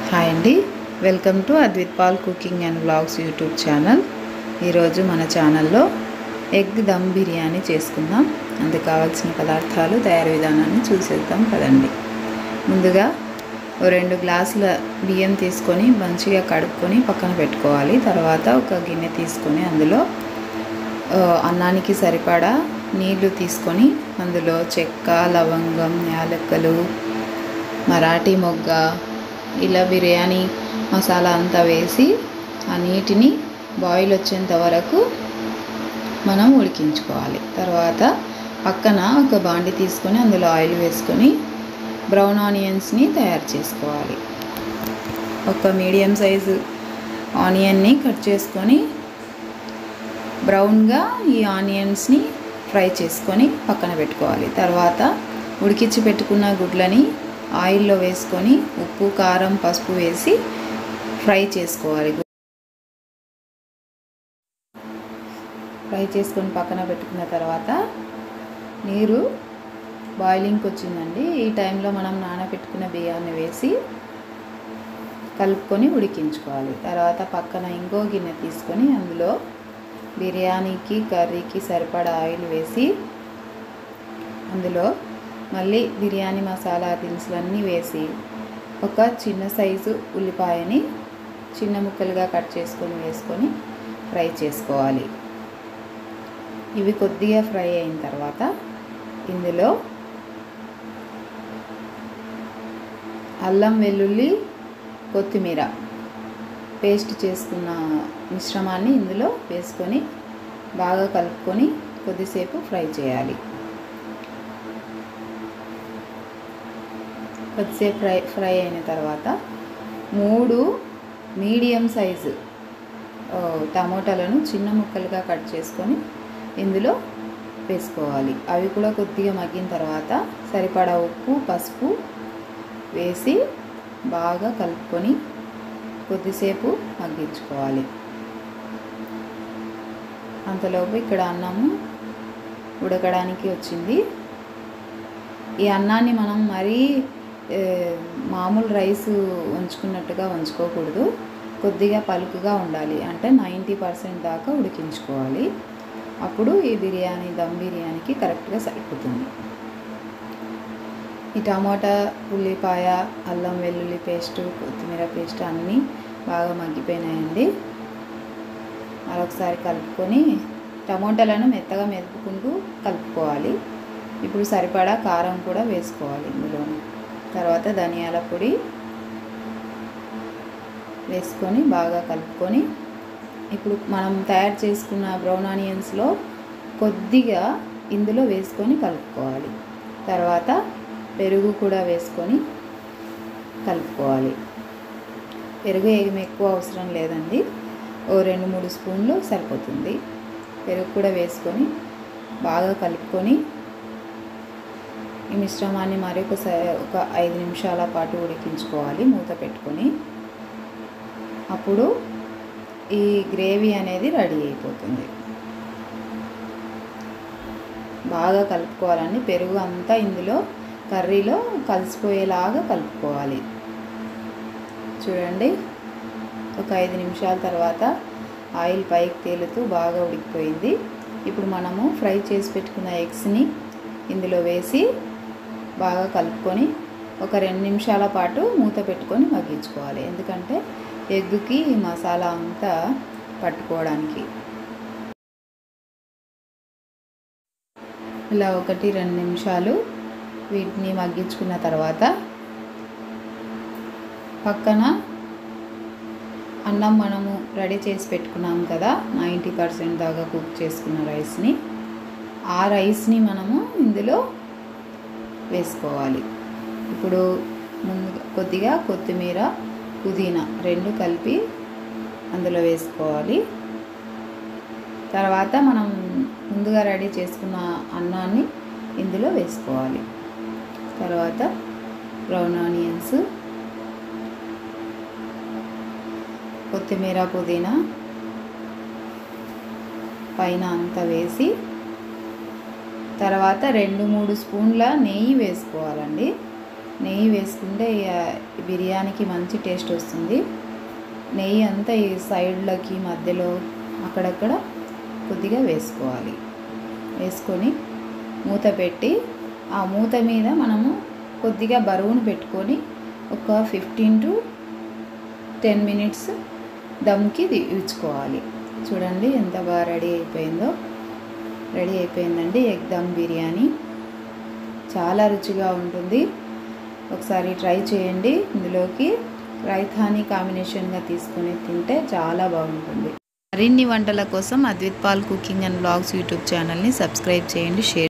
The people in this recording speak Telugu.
హాయ్ అండి welcome to Advith Paul cooking and vlogs YouTube channel ఈరోజు మన ఛానల్లో ఎగ్ దమ్ బిర్యానీ చేసుకుందాం అందుకు కావాల్సిన పదార్థాలు తయారీ విధానాన్ని చూసేద్దాం కదండి ముందుగా ఓ రెండు గ్లాసుల బియ్యం తీసుకొని మంచిగా కడుక్కొని పక్కన పెట్టుకోవాలి తర్వాత ఒక గిన్నె తీసుకొని అందులో ఆ, అన్నానికి సరిపడా నీళ్లు తీసుకొని అందులో చెక్క లవంగం యాలక్కలు మరాఠీ మొగ్గ ఇలా బిర్యానీ మసాలా అంతా వేసి ఆ నీటిని బాయిల్ వచ్చేంత వరకు మనం ఉడికించుకోవాలి తర్వాత పక్కన ఒక బాండి తీసుకొని అందులో ఆయిల్ వేసుకొని బ్రౌన్ ఆనియన్స్ని తయారు చేసుకోవాలి ఒక మీడియం సైజు ఆనియన్ని కట్ చేసుకొని బ్రౌన్గా ఈ ఆనియన్స్ని ఫ్రై చేసుకొని పక్కన పెట్టుకోవాలి తర్వాత ఉడికించి పెట్టుకున్న గుడ్లని ఆయిల్లో వేసుకొని ఉప్పు కారం పసుపు వేసి ఫ్రై చేసుకోవాలి ఫ్రై చేసుకొని పక్కన పెట్టుకున్న తర్వాత నీరు బాయిలింగ్కి వచ్చిందండి ఈ టైంలో మనం నానబెట్టుకున్న బియ్యాన్ని వేసి కలుపుకొని ఉడికించుకోవాలి తర్వాత పక్కన ఇంకో గిన్నె తీసుకొని అందులో బిర్యానీకి కర్రీకి సరిపడా ఆయిల్ వేసి అందులో మళ్ళీ బిర్యానీ మసాలా దినుసులన్నీ వేసి ఒక చిన్న సైజు ఉల్లిపాయని చిన్న ముక్కలుగా కట్ చేసుకొని వేసుకొని ఫ్రై చేసుకోవాలి ఇవి కొద్దిగా ఫ్రై అయిన తర్వాత ఇందులో అల్లం వెల్లుల్లి కొత్తిమీర పేస్ట్ చేసుకున్న మిశ్రమాన్ని ఇందులో వేసుకొని బాగా కలుపుకొని కొద్దిసేపు ఫ్రై చేయాలి కొద్దిసేపు ఫ్రై ఫ్రై అయిన తర్వాత మూడు మీడియం సైజు ఆ, టమోటాలను చిన్న ముక్కలుగా కట్ చేసుకొని ఇందులో వేసుకోవాలి అవి కూడా కొద్దిగా మగ్గిన తర్వాత సరిపడా ఉప్పు పసుపు వేసి బాగా కలుపుకొని కొద్దిసేపు మగ్గించుకోవాలి అంతలోపు ఇక్కడ అన్నము ఉడకడానికి వచ్చింది ఈ అన్నాన్ని మనం మరీ ఏ, మామూలు రైస్ ఉంచుకున్నట్టుగా ఉంచుకోకూడదు కొద్దిగా పలుకుగా ఉండాలి అంటే నైంటీ పర్సెంట్ దాకా ఉడికించుకోవాలి అప్పుడు ఈ బిర్యానీ దమ్ బిర్యానీకి కరెక్ట్గా సరిపోతుంది ఈ టమాటా ఉల్లిపాయ అల్లం వెల్లుల్లి పేస్ట్ కొత్తిమీర పేస్ట్ అన్నీ బాగా మగ్గిపోయినాయండి మరొకసారి కలుపుకొని టమోటాలను మెత్తగా మెదుపుకుంటూ కలుపుకోవాలి ఇప్పుడు సరిపడా కారం కూడా వేసుకోవాలి ఇందులో తర్వాత ధనియాల పొడి వేసుకొని బాగా కలుపుకొని ఇప్పుడు మనం తయారు చేసుకున్న బ్రౌన్ ఆనియన్స్లో కొద్దిగా ఇందులో వేసుకొని కలుపుకోవాలి తర్వాత పెరుగు కూడా వేసుకొని కలుపుకోవాలి పెరుగు ఏం ఎక్కువ అవసరం లేదండి ఓ రెండు మూడు స్పూన్లు సరిపోతుంది పెరుగు కూడా వేసుకొని బాగా కలుపుకొని ఈ మిశ్రమాన్ని మరి ఒక ఒక ఐదు నిమిషాల పాటు ఉడికించుకోవాలి మూత పెట్టుకొని అప్పుడు ఈ గ్రేవీ అనేది రెడీ అయిపోతుంది బాగా కలుపుకోవాలండి పెరుగు అంతా ఇందులో కర్రీలో కలిసిపోయేలాగా కలుపుకోవాలి చూడండి ఒక ఐదు నిమిషాల తర్వాత ఆయిల్ పైకి తేలుతూ బాగా ఉడికిపోయింది ఇప్పుడు మనము ఫ్రై చేసి పెట్టుకున్న ఎగ్స్ని ఇందులో వేసి బాగా కలుపుకొని ఒక రెండు నిమిషాల పాటు మూత పెట్టుకొని మగ్గించుకోవాలి ఎందుకంటే ఎగ్గుకి ఈ మసాలా అంతా పట్టుకోవడానికి ఇలా ఒకటి రెండు నిమిషాలు వీటిని మగ్గించుకున్న తర్వాత పక్కన అన్నం మనము రెడీ చేసి పెట్టుకున్నాం కదా నైంటీ పర్సెంట్ దాకా కుక్ చేసుకున్న రైస్ని ఆ రైస్ని మనము ఇందులో వేసుకోవాలి ఇప్పుడు ముందు కొద్దిగా కొత్తిమీర పుదీనా రెండు కలిపి అందులో వేసుకోవాలి తర్వాత మనం ముందుగా రెడీ చేసుకున్న అన్నాన్ని ఇందులో వేసుకోవాలి తర్వాత బ్రౌన్ ఆనియన్స్ కొత్తిమీర పుదీనా పైన అంతా వేసి తర్వాత రెండు మూడు స్పూన్ల నెయ్యి వేసుకోవాలండి నెయ్యి వేసుకుంటే ఇక బిర్యానీకి మంచి టేస్ట్ వస్తుంది నెయ్యి అంతా ఈ సైడ్లకి మధ్యలో అక్కడక్కడ కొద్దిగా వేసుకోవాలి వేసుకొని మూత పెట్టి ఆ మూత మీద మనము కొద్దిగా బరువును పెట్టుకొని ఒక ఫిఫ్టీన్ టు టెన్ మినిట్స్ దమ్కి ఇచ్చుకోవాలి చూడండి ఎంత బాగా రెడీ అయిపోయిందో రెడీ అయిపోయిందండి ఎగ్ దమ్ బిర్యానీ చాలా రుచిగా ఉంటుంది ఒకసారి ట్రై చేయండి ఇందులోకి రైతాని కాంబినేషన్గా తీసుకొని తింటే చాలా బాగుంటుంది మరిన్ని వంటల కోసం Advith Paul cooking and blogs YouTube ఛానల్ని సబ్స్క్రైబ్ చేయండి షేర్